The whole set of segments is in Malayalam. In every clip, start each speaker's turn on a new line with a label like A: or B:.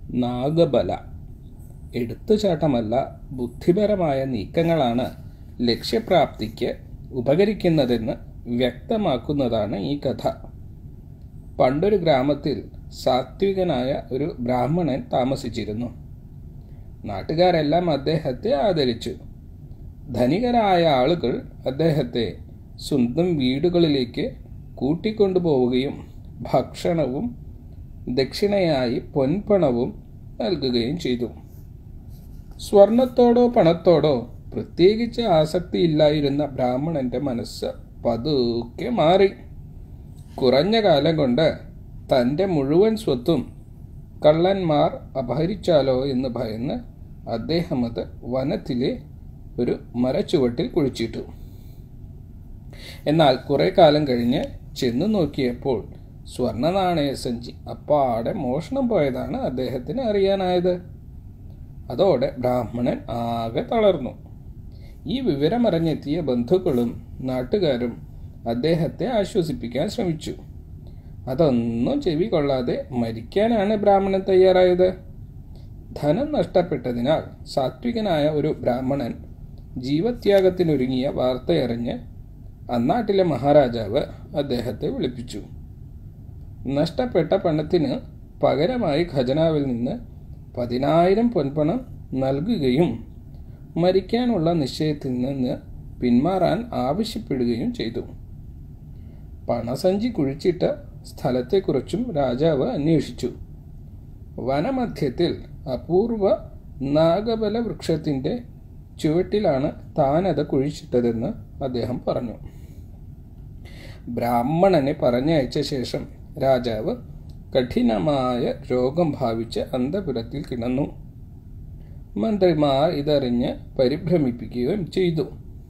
A: നാഗബല എടുത്തുചാട്ടമല്ല ബുദ്ധിപരമായ നീക്കങ്ങളാണ് ലക്ഷ്യപ്രാപ്തിക്ക് ഉപകരിക്കുന്നതെന്ന് വ്യക്തമാക്കുന്നതാണ് ഈ കഥ പണ്ടൊരു ഗ്രാമത്തിൽ സാത്വികനായ ഒരു ബ്രാഹ്മണൻ താമസിച്ചിരുന്നു നാട്ടുകാരെല്ലാം അദ്ദേഹത്തെ ആദരിച്ചു ധനികരായ ആളുകൾ അദ്ദേഹത്തെ സ്വന്തം വീടുകളിലേക്ക് കൂട്ടിക്കൊണ്ടുപോവുകയും ഭക്ഷണവും ദക്ഷിണയായി പൊൻപണവും നൽകുകയും ചെയ്തു സ്വർണത്തോടോ പണത്തോടോ പ്രത്യേകിച്ച് ആസക്തിയില്ലായിരുന്ന ബ്രാഹ്മണന്റെ മനസ്സ് പതുക്കെ മാറി കുറഞ്ഞ കാലം കൊണ്ട് തൻ്റെ മുഴുവൻ സ്വത്തും കള്ളന്മാർ അപഹരിച്ചാലോ എന്ന് ഭയന്ന് അദ്ദേഹം അത് വനത്തിലെ ഒരു മരച്ചുവട്ടിൽ കുഴിച്ചിട്ടു എന്നാൽ കുറെ കാലം കഴിഞ്ഞ് ചെന്നു നോക്കിയപ്പോൾ സ്വർണ്ണ നാണയ സഞ്ചി അപ്പാടെ മോഷണം പോയതാണ് അദ്ദേഹത്തിന് അറിയാനായത് അതോടെ ബ്രാഹ്മണൻ ആകെ തളർന്നു ഈ വിവരമറിഞ്ഞെത്തിയ ബന്ധുക്കളും നാട്ടുകാരും അദ്ദേഹത്തെ ആശ്വസിപ്പിക്കാൻ ശ്രമിച്ചു അതൊന്നും ചെവി കൊള്ളാതെ മരിക്കാനാണ് ബ്രാഹ്മണൻ തയ്യാറായത് ധനം നഷ്ടപ്പെട്ടതിനാൽ സാത്വികനായ ഒരു ബ്രാഹ്മണൻ ജീവത്യാഗത്തിനൊരുങ്ങിയ വാർത്തയറിഞ്ഞ് അന്നാട്ടിലെ മഹാരാജാവ് അദ്ദേഹത്തെ വിളിപ്പിച്ചു നഷ്ടപ്പെട്ട പണത്തിന് പകരമായി ഖജനാവിൽ നിന്ന് പതിനായിരം പൊൻപണം നൽകുകയും മരിക്കാനുള്ള നിശ്ചയത്തിൽ നിന്ന് പിന്മാറാൻ ആവശ്യപ്പെടുകയും ചെയ്തു പണസഞ്ചി കുഴിച്ചിട്ട സ്ഥലത്തെക്കുറിച്ചും രാജാവ് അന്വേഷിച്ചു വനമധ്യത്തിൽ അപൂർവ നാഗബല വൃക്ഷത്തിൻ്റെ ചുവട്ടിലാണ് താനത് കുഴിച്ചിട്ടതെന്ന് അദ്ദേഹം പറഞ്ഞു ബ്രാഹ്മണനെ പറഞ്ഞയച്ച ശേഷം രാജാവ് കഠിനമായ രോഗം ഭാവിച്ച് അന്തപുരത്തിൽ കിടന്നു മന്ത്രിമാർ ഇതറിഞ്ഞ് പരിഭ്രമിപ്പിക്കുകയും ചെയ്തു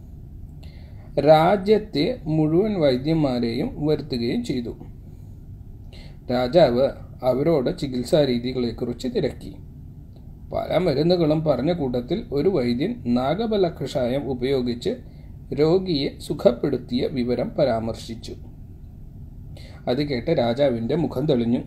A: രാജ്യത്തെ മുഴുവൻ വൈദ്യന്മാരെയും വരുത്തുകയും ചെയ്തു രാജാവ് അവരോട് ചികിത്സാ രീതികളെക്കുറിച്ച് തിരക്കി പല മരുന്നുകളും പറഞ്ഞ കൂട്ടത്തിൽ ഒരു വൈദ്യൻ നാഗബല കഷായം ഉപയോഗിച്ച് രോഗിയെ സുഖപ്പെടുത്തിയ വിവരം പരാമർശിച്ചു അത് കേട്ട് രാജാവിൻ്റെ മുഖം തെളിഞ്ഞു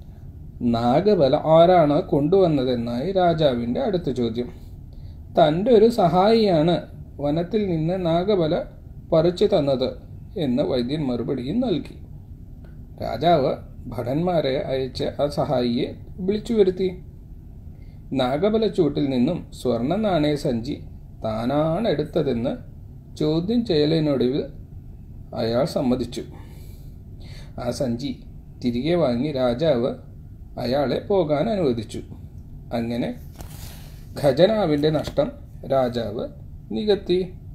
A: നാഗബല ആരാണ് കൊണ്ടുവന്നതെന്നായി രാജാവിൻ്റെ അടുത്ത ചോദ്യം തൻ്റെ ഒരു സഹായിയാണ് വനത്തിൽ നിന്ന് നാഗബല പറിച്ചു തന്നത് എന്ന് വൈദ്യൻ മറുപടിയും നൽകി രാജാവ് ഭടന്മാരെ അയച്ച് ആ സഹായിയെ വിളിച്ചു വരുത്തി നാഗബല ചൂട്ടിൽ നിന്നും സ്വർണ്ണ നാണയ സഞ്ചി താനാണ് എടുത്തതെന്ന് ചോദ്യം ചെയ്യലിനൊടുവിൽ അയാൾ സമ്മതിച്ചു ആ സഞ്ചി തിരികെ വാങ്ങി രാജാവ് അയാളെ പോകാൻ അനുവദിച്ചു അങ്ങനെ ഖജനാവിൻ്റെ നഷ്ടം രാജാവ് നികത്തി